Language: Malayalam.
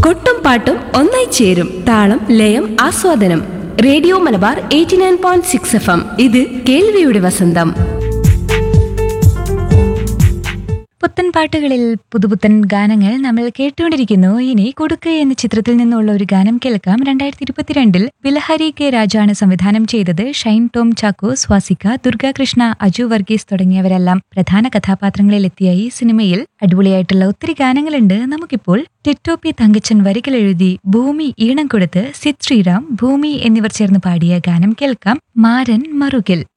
കൊട്ടും പാട്ടും ഒന്നായി ചേരും താളം ലയം ആസ്വാദനം radio Malabar eighty nine point six F M ഇത് കേൾവിയുടെ വസന്തം പുത്തൻ പാട്ടുകളിൽ പുതുപുത്തൻ ഗാനങ്ങൾ നമ്മൾ കേട്ടുകൊണ്ടിരിക്കുന്നു ഇനി കൊടുക്ക് എന്ന ചിത്രത്തിൽ നിന്നുള്ള ഒരു ഗാനം കേൾക്കാം രണ്ടായിരത്തി ഇരുപത്തിരണ്ടിൽ ബിലഹരി കെ രാജാണ് സംവിധാനം ചെയ്തത് ഷൈൻ ടോം ചാക്കോ സ്വാസിക ദുർഗാകൃഷ്ണ അജു വർഗീസ് തുടങ്ങിയവരെല്ലാം പ്രധാന കഥാപാത്രങ്ങളിൽ എത്തിയ ഈ സിനിമയിൽ അടിപൊളിയായിട്ടുള്ള ഒത്തിരി ഗാനങ്ങളുണ്ട് നമുക്കിപ്പോൾ ടിറ്റോ പി തങ്കച്ചൻ വരികൾ എഴുതി ഭൂമി ഈണം കൊടുത്ത് സിദ് ശ്രീറാം ഭൂമി എന്നിവർ ചേർന്ന് പാടിയ ഗാനം കേൾക്കാം മാരൻ മറുകിൽ